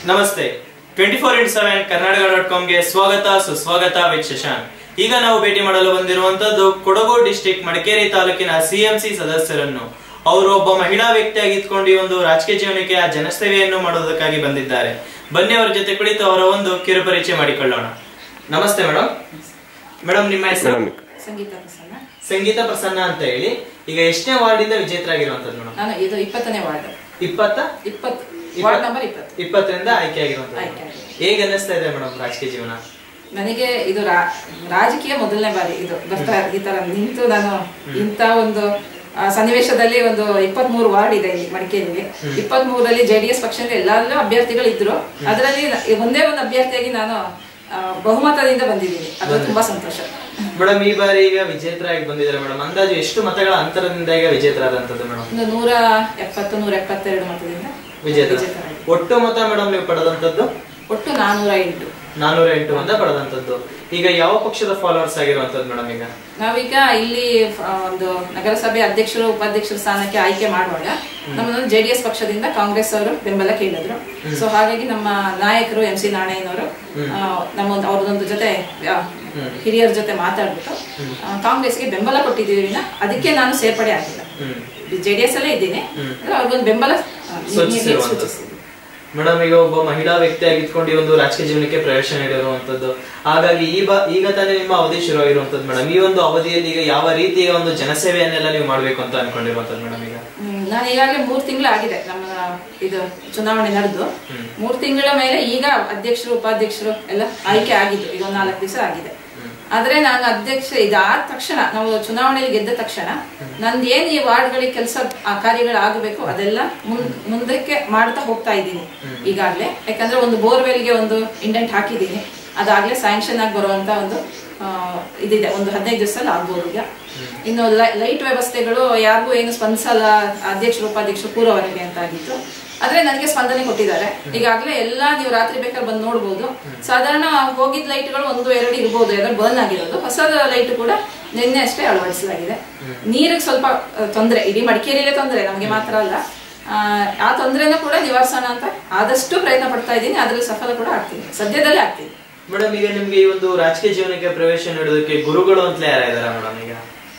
ನಮಸ್ತೆ twenty four into seven Karnataka dot ಕಾಮ್ಗೆ ಸ್ವಾಗತ ಸುಸ್ವಾಗತ ವಿತ್ ಶಶಾಂಕ್ ಈಗ ನಾವು ಭೇಟಿ ಮಾಡಲು ಬಂದಿರುವಂತದ್ದು ಕೊಡಗು ಡಿಸ್ಟಿಕ್ ಮಡಿಕೇರಿ ತಾಲೂಕಿನ ಸಿಎಂಸಿ ಸದಸ್ಯರನ್ನು ಅವರು ಒಬ್ಬ ಮಹಿಳಾ ವ್ಯಕ್ತಿಯಾಗಿ ಇದ್ಕೊಂಡು ಈ ಒಂದು ರಾಜಕೀಯ ಜೀವನಕ್ಕೆ ಆ ಜನಸೇವೆಯನ್ನು ಮಾಡೋದಕ್ಕಾಗಿ ಬಂದಿದ್ದಾರೆ ಬನ್ನಿ ಅವರ ಜೊತೆ ಕುಳಿತು ಅವರ ಒಂದು ಕಿರುಪರಿಚಯ ಮಾಡಿಕೊಳ್ಳೋಣ ನಮಸ್ತೆ ಮೇಡಮ್ ಮೇಡಮ್ ನಿಮ್ಮ ಹೆಸರು ಸಂಗೀತ ಪ್ರಸನ್ನ ಸಂಗೀತ ಪ್ರಸನ್ನ ಅಂತ ಹೇಳಿ ಈಗ ಎಷ್ಟನೇ ವಾರ್ಡಿಂದ ವಿಜೇತರಾಗಿರುವಂತದ್ದು ಮೇಡಮ್ ನಾನು ಇದು ಇಪ್ಪತ್ತನೇ ವಾರ್ಡ್ ಇಪ್ಪತ್ತ ಇಪ್ಪತ್ತು ಇಪ್ಪತ್ತು- ವಾರ್ಡ್ ನಂಬರ್ ಇಪ್ಪತ್ತು ಇಪ್ಪತ್ತರಿಂದ ಆಯ್ಕೆ ಆಗಿರುವಂತದ್ದು ಆಯ್ಕೆ ಆಗಿದೆ. ಹೇಗೆ ಅನ್ನಿಸ್ತಾ ಇದೆ ಮೇಡಮ್ ರಾಜಕೀಯ ಜೀವನ ನನಗೆ ಇದು ರಾ- ರಾಜಕೀಯ ಮೊದಲನೇ ಬಾರಿ ಇದು ಬರ್ತಾ ಈ ತರ ನಿಂತು ನಾನು ಇಂಥ ಒಂದು ಆ, ಸನ್ನಿವೇಶದಲ್ಲಿ ಒಂದು ಇಪ್ಪತ್ತ್ ಮೂರು ವಾರ್ಡ್ ಇದೆ ಇಲ್ಲಿ ಮಡಿಕೇರಿಯಲ್ಲಿ ಇಪ್ಪತ್ತ್ ಮೂರಲ್ಲಿ ಜೆ ಡಿ ಎಸ್ ಪಕ್ಷದಿಂದ ಎಲ್ಲಾದ್ರೂ ಅಭ್ಯರ್ಥಿಗಳು ಇದ್ರು ಅದರಲ್ಲಿ ನ- ಒಂದೇ ಒಂದು ಅಭ್ಯರ್ಥಿಯಾಗಿ ನಾನು ಆ, ಬಹುಮತದಿಂದ ಬಂದಿದ್ದೀನಿ ಅದು ತುಂಬಾ ಸಂತೋಷ ಮೇಡಮ್ ಈ ಬಾರಿ ಈಗ ವಿಜೇತರಾಗಿ ಬಂದಿದ್ದಾರೆ ಮೇಡಮ್ ಅಂದಾಜು ಎಷ್ಟು ಮತಗಳ ಅಂತರದಿಂದ ಈಗ ವಿಜೇತರಾದಂತದ್ದು ಮೇಡಮ್ ಒಂದು ನೂರ ಎಪ್ಪತ್ತು ನೂರ ಎಪ್ಪತ್ತೆರಡು ಮತದಿಂದ ವಿಜೇತ ವಿಜೇತರಾಗಿ. ಒಟ್ಟು ಮತ ಮೇಡಮ್ ನೀವು ಪಡೆದಂತದ್ದು ಒಟ್ಟು ನಾನೂರ ಎಂಟು ನಾನೂರ ಎಂಟು ಮತ ಪಡೆದಂತದ್ದು ಈಗ ಯಾವ ಪಕ್ಷದ ಫಾಲೋವರ್ಸ್ ಆಗಿರುವಂತದ್ದು ಮೇಡಮ್ ಈಗ ನಾವೀಗ ಇಲ್ಲಿ ಆ, ಒಂದು ನಗರಸಭೆ ಅಧ್ಯಕ್ಷರು ಉಪಾಧ್ಯಕ್ಷರ ಸ್ಥಾನಕ್ಕೆ ಆಯ್ಕೆ ಮಾಡುವಾಗ ನಮ್ಮನ್ನು ಜೆ ಡಿ ಎಸ್ ಪಕ್ಷದಿಂದ ಕಾಂಗ್ರೆಸ್ ಅವರು ಬೆಂಬಲ ಕೇಳಿದ್ರು ಸೊ ಹಾಗಾಗಿ ನಮ್ಮ ನಾಯಕರು ಎಂ ಸಿ ನಾಣಯ್ಯನವರು ಆ, ನಮ್ಮ ಒಂದು ಅವ್ರದೊಂದು ಜೊತೆ ಆ, ಹಿರಿಯರ ಜೊತೆ ಮಾತಾಡ್ಬಿಟ್ಟು ಆ, ಕಾಂಗ್ರೆಸ್ಗೆ ಬೆಂಬಲ ಕೊಟ್ಟಿದ್ದೀವಿ ವಿನ ಅದಕ್ಕೆ ನಾನು ಸೇರ್ಪಡೆ ಆಗಿಲ್ಲ ಹ್ಮ್ ಜೆ ಡಿ ಎಸ್ ಅಲ್ಲೇ ಇದ್ದೀನಿ ಆದ್ರೆ ಅವ್ರಿಗೊಂದು ಬೆಂಬಲ ಆ, ಸೂಚಿಸಿರುವಂತದ್ದು ಸೂಚಿಸಿದ್ದೀನಿ. ಮೇಡಮ್ ಈಗ ಒಬ್ಬ ಮಹಿಳಾ ವ್ಯಕ್ತಿಯಾಗಿ ಇದ್ಕೊಂಡು ಈ ಒಂದು ರಾಜಕೀಯ ಜೀವನಕ್ಕೆ ಪ್ರವೇಶ ನೀಡಿರುವಂತದ್ದು ಹಾಗಾಗಿ ಈ ಬಾ ಈಗ ತಾನೇ ನಿಮ್ಮ ಅವಧಿ ಶುರುವಾಗಿರುವಂತದ್ದು ಮೇಡಮ್ ಈ ಒಂದು ಅವಧಿಯಲ್ಲಿ ಈಗ ಯಾವ ರೀತಿಯ ಒಂದು ಜನಸೇವೆಯನ್ನೆಲ್ಲ ನೀವು ಮಾಡ್ಬೇಕು ಅಂತ ಅನ್ಕೊಂಡಿರುವಂತದ್ದು ಮೇಡಮ್ ಈಗ ಹ್ಮ್, ನಾನು ಈಗಾಗಲೇ ಮೂರ್ ತಿಂಗಳು ಆಗಿದೆ ನಮ್ಮ ಇದು ಚುನಾವಣೆ ನಡೆದು ಮೂರ್ ತಿಂಗಳ ಮೇಲೆ ಈಗ ಅಧ್ಯಕ್ಷರು ಉಪಾಧ್ಯಕ್ಷರು ಎಲ್ಲ ಆಯ್ಕೆ ಆಗಿದ್ದು ಈಗ ಒಂದು ನಾಲ್ಕು ದಿವಸ ಆಗಿದೆ ಆದ್ರೆ ನಾನು ಅಧ್ಯಕ್ಷ ಇದಾದ ತಕ್ಷಣ ನಾವು ಚುನಾವಣೆಯಲ್ಲಿ ಗೆದ್ದ ತಕ್ಷಣ ನಂದು ಏನ್ ಈ ವಾರ್ಡ್ಗಳಿಗೆ ಕೆಲಸ ಕಾರ್ಯಗಳು ಆಗಬೇಕು ಅದೆಲ್ಲ ಮುಂದ್ ಮುಂದಕ್ಕೆ ಮಾಡ್ತಾ ಹೋಗ್ತಾ ಇದ್ದೀನಿ ಈಗಾಗಲೇ ಯಾಕಂದ್ರೆ ಒಂದು ಬೋರ್ವೆಲ್ಗೆ ಒಂದು ಇಂಡೆಂಟ್ ಹಾಕಿದ್ದೀನಿ ಅದಾಗ್ಲೇ ಸ್ಯಾಂಕ್ಷನ್ ಆಗಿ ಬರುವಂತ ಒಂದು ಆ, ಇದಿದೆ ಒಂದು ಹದಿನೈದು ದಿವಸದಲ್ಲಿ ಆಗ್ಬೋದು ಈಗ ಇನ್ನು ಲೈಟ್ ವ್ಯವಸ್ಥೆಗಳು ಯಾರಿಗೂ ಏನು ಸ್ಪಂದಿಸಲ್ಲ ಅಧ್ಯಕ್ಷರು ಉಪಾಧ್ಯಕ್ಷರು ಕೂರೋವರೆಗೆ ಅಂತ ಆಗಿತ್ತು ಆದ್ರೆ ನನಗೆ ಸ್ಪಂದನೆ ಕೊಟ್ಟಿದ್ದಾರೆ ಈಗಾಗಲೇ ಎಲ್ಲಾ ನೀವು ರಾತ್ರಿ ಬೇಕಾದ್ರೆ ಬಂದು ನೋಡ್ಬೋದು ಸಾಧಾರಣ ಹೋಗಿದ್ ಲೈಟ್ಗಳು ಒಂದು ಎರಡು ಇರ್ಬೋದು ಯಾವ್ದಾದ್ರು ಬರ್ನ್ ಆಗಿರೋದು ಹೊಸ ಲೈಟ್ ಕೂಡ ನಿನ್ನೆ ಅಷ್ಟೇ ಅಳವಡಿಸಲಾಗಿದೆ ನೀರಿಗೆ ಸ್ವಲ್ಪ ಆ, ತೊಂದ್ರೆ ಇಡೀ ಮಡಿಕೇರಿಯಲ್ಲೇ ತೊಂದರೆ ನಮಗೆ ಮಾತ್ರ ಅಲ್ಲ ಆ, ಆ ತೊಂದರೆನೂ ಕೂಡ ನಿವಾರಿಸೋಣ ಅಂತ ಆದಷ್ಟು ಪ್ರಯತ್ನ ಪಡ್ತಾ ಇದ್ದೀನಿ ಅದ್ರಲ್ಲಿ ಸಫಲ ಕೂಡ ಆಗ್ತೀನಿ ಸದ್ಯದಲ್ಲೇ ಆಗ್ತೀನಿ ಮೇಡಮ್ ಈಗ ನಿಮ್ಗೆ ಈ ಒಂದು ರಾಜಕೀಯ ಜೀವನಕ್ಕೆ ಪ್ರವೇಶ ನೀಡೋದಕ್ಕೆ ಗುರುಗಳು ಅಂತಲೇ ಯಾರಿದಾರ ಮೇಡಮ್ ಈಗ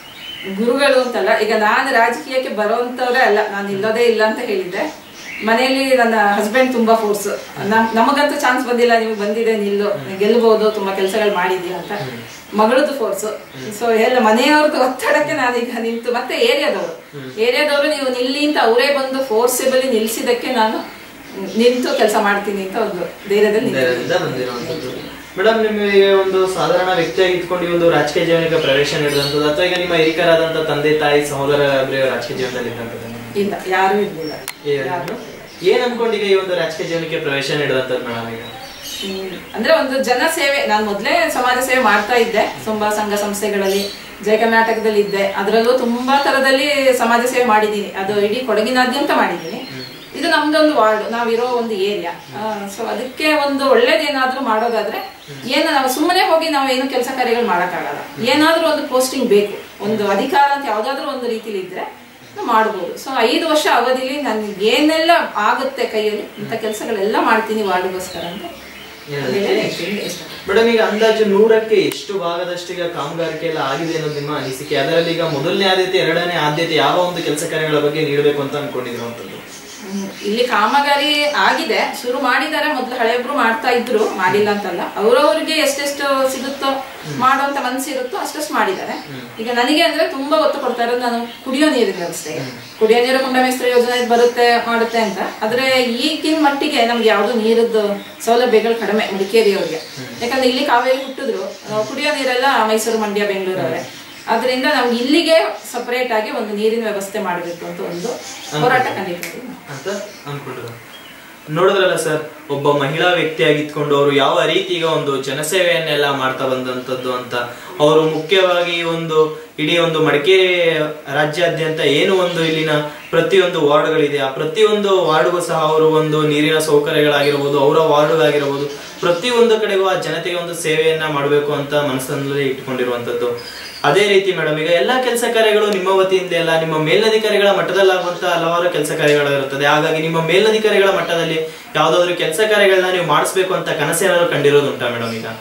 ಗುರುಗಳು ಅಂತಲ್ಲ ಈಗ ನಾನು ರಾಜಕೀಯಕ್ಕೆ ಬರೋಂಥವ್ರೆ ಅಲ್ಲ ನಾನು ಇಲ್ಲೋದೇ ಇಲ್ಲ ಅಂತ ಹೇಳಿದ್ದೆ ಮನೆಯಲ್ಲಿ ನನ್ನ ಹಸ್ಬೆಂಡ್ ತುಂಬಾ ಫೋರ್ಸ್ ನಮಗಂತೂ ಚಾನ್ಸ್ ಬಂದಿಲ್ಲ ನಿಮಗೆ ಬಂದಿದೆ ನಿಲ್ಲು ನೀನ್ ಗೆಲ್ಬಹುದು ತುಂಬಾ ಕೆಲಸಗಳು ಮಾಡಿದ್ಯಾ ಅಂತ ಮಗಳದ್ದು ಫೋರ್ಸ್ ಸೊ ಎಲ್ಲ ಮನೆಯವ್ರದ್ದು ಒತ್ತಡಕ್ಕೆ ನಾನೀಗ ನಿಂತು ಮತ್ತೆ ಏರಿಯಾದವರು ಏರಿಯಾದವರು ನೀವು ನಿಲ್ಲಿ ಅಂತ ಅವರೇ ಬಂದು ಫೋರ್ಸೇಬಲಿ ನಿಲ್ಸಿದಕ್ಕೆ ನಾನು ನಿಂತು ಕೆಲಸ ಮಾಡ್ತೀನಿ ಅಂತ ಒಂದು ಧೈರ್ಯದಲ್ಲಿ ನಿಂತಿದ್ದೀನಿ. ಧೈರ್ಯದಿಂದ ಬಂದಿರುವಂತದ್ದು ಮೇಡಮ್ ನಿಮಗೆ ಒಂದು ಸಾಧಾರಣ ವ್ಯಕ್ತಿಯಾಗಿ ಇಟ್ಕೊಂಡು ಈ ಒಂದು ರಾಜಕೀಯ ಜೀವನಕ್ಕೆ ಪ್ರವೇಶ ನೀಡಿದಂಥದ್ದು ಅಥವಾ ಈಗ ನಿಮ್ಮ ಹಿರಿಕರಾದಂತ ತಂದೆ ತಾಯಿ ಸಹೋದರ ರಾಜಕೀಯ ಜೀವನದಲ್ಲಿ ಇದ್ದಂಥದ್ದು ಇಲ್ಲ ಯಾರು ಇರ್ಲಿಲ್ಲ ಏನು? ಏನ್ ಅನ್ಕೊಂಡು ಈಗ ಈ ಒಂದು ರಾಜಕೀಯ ಜೀವನಕ್ಕೆ ಪ್ರವೇಶ ನೀಡಿದಂಥದ್ದು ಮೇಡಮ್ ಈಗ ಹ್ಮ್. ಅಂದ್ರೆ ಒಂದು ಜನ ಸೇವೆ ನಾನು ಮೊದಲೇ ಸಮಾಜ ಸೇವೆ ಮಾಡ್ತಾ ಇದ್ದೆ ತುಂಬಾ ಸಂಘ ಸಂಸ್ಥೆಗಳಲ್ಲಿ ಜಯ ಕರ್ನಾಟಕದಲ್ಲಿ ಇದ್ದೆ ಅದರಲ್ಲೂ ತುಂಬಾ ತರದಲ್ಲಿ ಸಮಾಜ ಸೇವೆ ಮಾಡಿದ್ದೀನಿ ಅದು ಇಡೀ ಕೊಡಗಿನಾದ್ಯಂತ ಮಾಡಿದ್ದೀನಿ ಇದು ನಮ್ದೊಂದು ವಾರ್ಡ್ ನಾವಿರೋ ಒಂದು ಏರಿಯಾ ಸೊ ಅದಕ್ಕೆ ಒಂದು ಒಳ್ಳೇದೇನಾದ್ರೂ ಮಾಡೋದಾದ್ರೆ ಏನು ನಾವು ಸುಮ್ಮನೆ ಹೋಗಿ ನಾವು ಏನು ಕೆಲಸ ಕಾರ್ಯಗಳು ಮಾಡೋಕ್ಕಾಗಲ್ಲ ಏನಾದ್ರೂ ಒಂದು ಪೋಸ್ಟಿಂಗ್ ಬೇಕು ಒಂದು ಅಧಿಕಾರ ಅಂತ ಯಾವ್ದಾದ್ರು ಒಂದು ರೀತಿಲಿ ಇದ್ರೆ ನಾವು ಮಾಡ್ಬೋದು ಸೊ ಐದು ವರ್ಷ ಅವಧಿಲಿ ನನ್ಗೆ ಏನೆಲ್ಲ ಆಗುತ್ತೆ ಕೈಯಲ್ಲಿ ಇಂಥ ಕೆಲಸಗಳೆಲ್ಲ ಮಾಡ್ತೀನಿ ವಾರ್ಡ್ಗೋಸ್ಕರ ಅಂತ ಹೇಳ್ತೀನಿ ಇಷ್ಟ. ಮೇಡಮ್ ಈಗ ಅಂದಾಜು ನೂರಕ್ಕೆ ಎಷ್ಟು ಭಾಗದಷ್ಟು ಈಗ ಕಾಮಗಾರಿಕೆ ಎಲ್ಲ ಆಗಿದೆ ಅನ್ನೋದು ನಿಮ್ಮ ಅನಿಸಿಕೆ ಅದರಲ್ಲಿ ಈಗ ಮೊದಲನೇ ಆದ್ಯತೆ ಎರಡನೇ ಆದ್ಯತೆ ಯಾವ ಒಂದು ಕೆಲಸ ಕಾರ್ಯಗಳ ಬಗ್ಗೆ ನೀಡಬೇಕು ಅಂತ ಅನ್ಕೊಂಡಿರುವಂತದ್ದು ಹ್ಮ್. ಇಲ್ಲಿ ಕಾಮಗಾರಿ ಆಗಿದೆ ಶುರು ಮಾಡಿದ್ದಾರೆ ಮೊದ್ಲು ಹಳೆಯೊಬ್ರು ಮಾಡ್ತಾ ಇದ್ರು ಮಾಡಿಲ್ಲ ಅಂತಲ್ಲ ಅವ್ರವ್ರಿಗೆ ಎಷ್ಟೆಷ್ಟು ಸಿಗುತ್ತೋ ಮಾಡುವಂತ ಮನ್ಸಿರುತ್ತೋ ಅಷ್ಟಷ್ಟು ಮಾಡಿದ್ದಾರೆ ಈಗ ನನಗೆ ಅಂದ್ರೆ ತುಂಬಾ ಒತ್ತು ಕೊಡ್ತಾ ಇರೋದು ನಾನು ಕುಡಿಯೋ ನೀರಿನ ವ್ಯವಸ್ಥೆಗೆ ಕುಡಿಯೋ ನೀರು ಕುಂಡಮೇಸ್ತ್ರ ಯೋಜನೆ ಬರುತ್ತೆ ಮಾಡುತ್ತೆ ಅಂತ ಆದ್ರೆ ಈಗಿನ ಮಟ್ಟಿಗೆ ನಮ್ಗೆ ಯಾವ್ದು ನೀರದ್ದು ಸೌಲಭ್ಯಗಳು ಕಡಿಮೆ ಮಡಿಕೇರಿಯವ್ರಿಗೆ ಯಾಕಂದ್ರೆ ಇಲ್ಲಿ ಕಾವೇರಿ ಹುಟ್ಟಿದ್ರು ಆ, ಕುಡಿಯೋ ನೀರೆಲ್ಲ ಮೈಸೂರು ಮಂಡ್ಯ ಬೆಂಗಳೂರವ್ರೆ ಅದರಿಂದ ನಮ್ಗೆ ಇಲ್ಲಿಗೆ ಸಪರೇಟ್ ಆಗಿ ಒಂದು ನೀರಿನ ವ್ಯವಸ್ಥೆ ಮಾಡಬೇಕು ಅಂತ ಒಂದು ಹೋರಾಟ ಖಂಡಿತ ಅಂತ ಅನ್ಕೊಂಡ್ರು ನೋಡಿದ್ರಲ್ಲ ಸರ್ ಒಬ್ಬ ಮಹಿಳಾ ವ್ಯಕ್ತಿಯಾಗಿ ಇದ್ಕೊಂಡು ಅವರು ಯಾವ ರೀತಿ ಈಗ ಒಂದು ಜನಸೇವೆಯನ್ನೆಲ್ಲ ಮಾಡ್ತಾ ಬಂದಂತದ್ದು ಅಂತ ಅವರು ಮುಖ್ಯವಾಗಿ ಒಂದು ಇಡೀ ಒಂದು ಮಡಿಕೇರಿ ರಾಜ್ಯಾದ್ಯಂತ ಏನು ಒಂದು ಇಲ್ಲಿನ ಪ್ರತಿಯೊಂದು ವಾರ್ಡ್ಗಳಿದೆ ಆ ಪ್ರತಿಯೊಂದು ವಾರ್ಡ್ಗೂ ಸಹ ಅವರು ಒಂದು ನೀರಿನ ಸೌಕರ್ಯಗಳಾಗಿರ್ಬೋದು ಅವರ ವಾರ್ಡ್ಗಾಗಿರ್ಬೋದು ಪ್ರತಿಯೊಂದು ಕಡೆಗೂ ಆ ಜನತೆಗೆ ಒಂದು ಸೇವೆಯನ್ನ ಮಾಡಬೇಕು ಅಂತ ಮನಸ್ಸಿನಲ್ಲಿ ಇಟ್ಕೊಂಡಿರುವಂತದ್ದು ಅದೇ ರೀತಿ ಮೇಡಮ್ ಈಗ ಎಲ್ಲಾ ಕೆಲಸ ಕಾರ್ಯಗಳು ನಿಮ್ಮ ವತಿಯಿಂದ ಅಲ್ಲ ನಿಮ್ಮ ಮೇಲಧಿಕಾರಿಗಳ ಮಟ್ಟದಲ್ಲಾಗುವಂತ ಹಲವಾರು ಕೆಲಸ ಕಾರ್ಯಗಳು ಇರುತ್ತದೆ ಹಾಗಾಗಿ ನಿಮ್ಮ ಮೇಲಧಿಕಾರಿಗಳ ಮಟ್ಟದಲ್ಲಿ ಯಾವ್ದಾದ್ರು ಕೆಲಸ ಕಾರ್ಯಗಳನ್ನ ನೀವು ಮಾಡಿಸ್ಬೇಕು ಅಂತ ಕನಸೇನಾದ್ರು ಕಂಡಿರೋದುಂಟಾ ಮೇಡಮ್ ಈಗ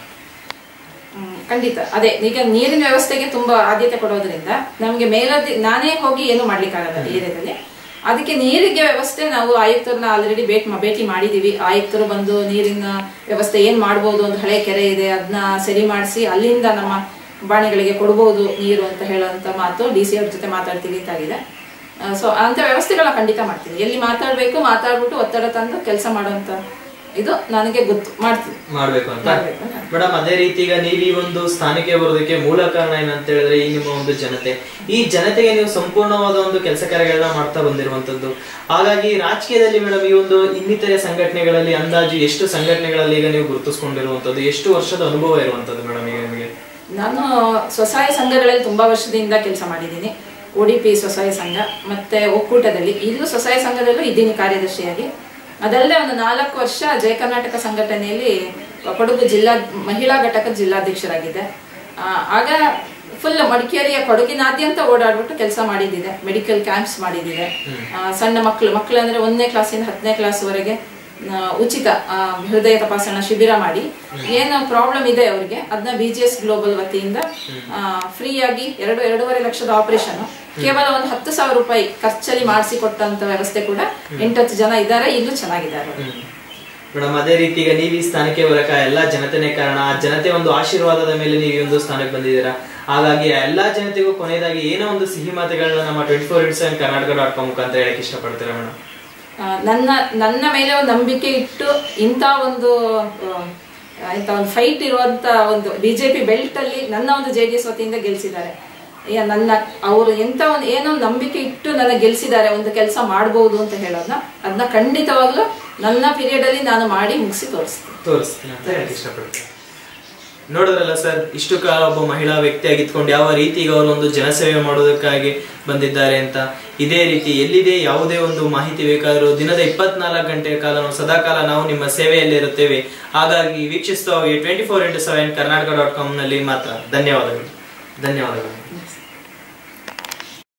ಹ್ಮ್, ಖಂಡಿತ ಅದೇ ಈಗ ನೀರಿನ ವ್ಯವಸ್ಥೆಗೆ ತುಂಬಾ ಆದ್ಯತೆ ಕೊಡೋದ್ರಿಂದ ನಮ್ಗೆ ಮೇಲದಿ ನಾನೇ ಹೋಗಿ ಏನು ಮಾಡ್ಲಿಕ್ಕಾಗಲ್ಲ ಈ ಏರಿಯಾದಲ್ಲಿ ಅದಕ್ಕೆ ನೀರಿಗೆ ವ್ಯವಸ್ಥೆ ನಾವು ಆಯುಕ್ತರನ್ನ ಆಲ್ರೆಡಿ ಭೇಟಿ ಭೇಟಿ ಮಾಡಿದೀವಿ ಆಯುಕ್ತರು ಬಂದು ನೀರಿನ ವ್ಯವಸ್ಥೆ ಏನ್ ಮಾಡ್ಬೋದು ಒಂದು ಹಳೆ ಕೆರೆ ಇದೆ ಅದನ್ನ ಸರಿ ಮಾಡಿಸಿ ಅಲ್ಲಿಂದ ನಮ್ಮ ಬಾಣಿಗಳಿಗೆ ಕೊಡ್ಬೋದು ನೀರು ಅಂತ ಹೇಳುವಂತ ಮಾತು ಡಿ ಸಿ ಅವ್ರ ಜೊತೆ ಮಾತಾಡ್ತೀವಿ ಅಂತಾಗಿದೆ ಸೊ ಅಂತ ವ್ಯವಸ್ಥೆಗಳನ್ನ ಖಂಡಿತ ಮಾಡ್ತೀನಿ ಎಲ್ಲಿ ಮಾತಾಡ್ಬೇಕು ಮಾತಾಡ್ಬಿಟ್ಟು ಒತ್ತಡ ತಂದು ಕೆಲಸ ಮಾಡುವಂತ ಇದು ನನಗೆ ಗೊತ್ತು ಮಾಡ್ತೀನಿ ಮಾಡ್ಬೇಕು ಅಂತ ಮಾಡ್ಬೇಕು ಅಂತ. ಮೇಡಮ್ ಅದೇ ರೀತಿ ಈಗ ನೀವು ಈ ಒಂದು ಸ್ಥಾನಕ್ಕೆ ಬರೋದಕ್ಕೆ ಮೂಲ ಕಾರಣ ಏನಂತ ಹೇಳಿದ್ರೆ ಈ ನಿಮ್ಮ ಒಂದು ಜನತೆ ಈ ಜನತೆಗೆ ನೀವು ಸಂಪೂರ್ಣವಾದ ಒಂದು ಕೆಲಸ ಕಾರ್ಯಗಳನ್ನ ಮಾಡ್ತಾ ಬಂದಿರುವಂತದ್ದು ಹಾಗಾಗಿ ರಾಜಕೀಯದಲ್ಲಿ ಮೇಡಮ್ ಈ ಒಂದು ಇನ್ನಿತರೆ ಸಂಘಟನೆಗಳಲ್ಲಿ ಅಂದಾಜು ಎಷ್ಟು ಸಂಘಟನೆಗಳಲ್ಲಿ ಈಗ ನೀವು ಗುರುತಿಸ್ಕೊಂಡಿರುವಂತದ್ದು ಎಷ್ಟು ವರ್ಷದ ಅನುಭವ ಇರುವಂತದ್ದು ಮೇಡಮ್ ಈಗ ನಿಮಗೆ ನಾನು ಸ್ವಸಹಾಯ ಸಂಘಗಳಲ್ಲಿ ತುಂಬಾ ವರ್ಷದಿಂದ ಕೆಲಸ ಮಾಡಿದ್ದೀನಿ ಉಡುಪಿ ಸ್ವಸಹಾಯ ಸಂಘ ಮತ್ತೆ ಒಕ್ಕೂಟದಲ್ಲಿ ಇಲ್ಲೂ ಸ್ವಸಹಾಯ ಸಂಘದಲ್ಲೂ ಇದ್ದೀನಿ ಕಾರ್ಯದರ್ಶಿಯಾಗಿ ಅದಲ್ಲದೆ ಒಂದು ನಾಲ್ಕು ವರ್ಷ ಜಯ ಕರ್ನಾಟಕ ಸಂಘಟನೆಯಲ್ಲಿ ಕೊಡಗು ಜಿಲ್ಲಾ ಮಹಿಳಾ ಘಟಕದ ಜಿಲ್ಲಾಧ್ಯಕ್ಷರಾಗಿದ್ದೆ ಆ, ಆಗ ಫುಲ್ ಮಡಿಕೇರಿಯ ಕೊಡಗಿನಾದ್ಯಂತ ಓಡಾಡ್ಬಿಟ್ಟು ಕೆಲಸ ಮಾಡಿದ್ದಿದೆ ಮೆಡಿಕಲ್ ಕ್ಯಾಂಪ್ಸ್ ಮಾಡಿದ್ದಿದೆ ಆ, ಸಣ್ಣ ಮಕ್ಕಳು ಮಕ್ಕಳು ಅಂದ್ರೆ ಒಂದನೇ ಕ್ಲಾಸಿಂದ ಹತ್ತನೇ ಕ್ಲಾಸ್ವರೆಗೆ ಆ, ಉಚಿತ ಆ, ಹೃದಯ ತಪಾಸಣಾ ಶಿಬಿರ ಮಾಡಿ ಏನು ಪ್ರಾಬ್ಲಮ್ ಇದೆ ಅವರಿಗೆ ಅದನ್ನ ಬಿ ಜಿ ಎಸ್ ಗ್ಲೋಬಲ್ ವತಿಯಿಂದ ಫ್ರೀ ಆಗಿ ಎರಡು ಎರಡೂವರೆ ಲಕ್ಷದ ಆಪರೇಷನ್ ಕೇವಲ ಒಂದು ಹತ್ತು ಸಾವಿರ ರೂಪಾಯಿ ಖರ್ಚಲ್ಲಿ ಮಾಡಿಸಿ ಕೊಟ್ಟಂತ ವ್ಯವಸ್ಥೆ ಕೂಡ ಎಂಟತ್ತು ಜನ ಇದ್ದಾರೆ ಇಲ್ಲೂ ಚೆನ್ನಾಗಿದ್ದಾರೆ ಅವರು. ಮೇಡಮ್ ಅದೇ ರೀತಿ ಈಗ ನೀವು ಈ ಸ್ಥಾನಕ್ಕೆ ಬರಕ ಎಲ್ಲಾ ಜನತೆನೇ ಕಾರಣ ಆ ಜನತೆ ಒಂದು ಆಶೀರ್ವಾದದ ಮೇಲೆ ನೀವು ಈ ಒಂದು ಸ್ಥಾನಕ್ಕೆ ಬಂದಿದ್ದೀರಾ ಹಾಗಾಗಿ ಆ ಎಲ್ಲಾ ಜನತೆಗೂ ಕೊನೆಯದಾಗಿ ಏನೋ ಒಂದು ಸಿಹಿ ಮಾತುಗಳನ್ನ ನಮ್ಮ twenty four into seven Karnataka dot com ಮುಖಾಂತರ ಹೇಳಕ್ ಇಷ್ಟಪಡ್ತೀರಾ ಮೇಡಮ್ ಆ, ನನ್ನ ನನ್ನ ಮೇಲೆ ಒಂದು ನಂಬಿಕೆ ಇಟ್ಟು ಇಂಥ ಒಂದು ಆ, ಇಂಥ ಒಂದು ಫೈಟ್ ಇರುವಂತ ಒಂದು ಬಿಜೆಪಿ ಬೆಲ್ಟ್ ಅಲ್ಲಿ ನನ್ನ ಒಂದು ಜೆ ಡಿ ಎಸ್ ವತಿಯಿಂದ ಗೆಲ್ಸಿದ್ದಾರೆ ಏ- ನನ್ನ ಅವರು ಎಂತ ಒಂದು ಏನೋ ಒಂದು ನಂಬಿಕೆ ಇಟ್ಟು ನನ್ನ ಗೆಲ್ಸಿದ್ದಾರೆ ಒಂದು ಕೆಲಸ ಮಾಡ್ಬೋದು ಅಂತ ಹೇಳೋದನ್ನ ಅದನ್ನ ಖಂಡಿತವಾಗ್ಲೂ ನನ್ನ ಪೀರಿಯಡ್ ಅಲ್ಲಿ ನಾನು ಮಾಡಿ ಮುಗಿಸಿ ತೋರಿಸ್ತೀನಿ ತೋರಿಸ್ತೀನಿ ಅಂತ ಹೇಳಕ್ ಇಷ್ಟಪಡ್ತೀನಿ ನೋಡಿದ್ರಲ್ಲ ಸರ್ ಇಷ್ಟು ಕಾಲ ಒಬ್ಬ ಮಹಿಳಾ ವ್ಯಕ್ತಿಯಾಗಿ ಇದ್ಕೊಂಡು ಯಾವ ರೀತಿ ಈಗ ಅವರು ಒಂದು ಜನಸೇವೆ ಮಾಡೋದಕ್ಕಾಗಿ ಬಂದಿದ್ದಾರೆ ಅಂತ ಇದೇ ರೀತಿ ಎಲ್ಲಿದೆ ಯಾವುದೇ ಒಂದು ಮಾಹಿತಿ ಬೇಕಾದರೂ ದಿನದ ಇಪ್ಪತ್ನಾಲ್ಕು ಗಂಟೆಯ ಕಾಲ ನಾವು ಸದಾಕಾಲ ನಾವು ನಿಮ್ಮ ಸೇವೆಯಲ್ಲಿ ಇರುತ್ತೇವೆ ಹಾಗಾಗಿ ವೀಕ್ಷಿಸ್ತಾ ಹೋಗಿ twenty four into seven Karnataka dot ಕಾಮ್ನಲ್ಲಿ ಮಾತ್ರ ಧನ್ಯವಾದಗಳು ಧನ್ಯವಾದಗಳು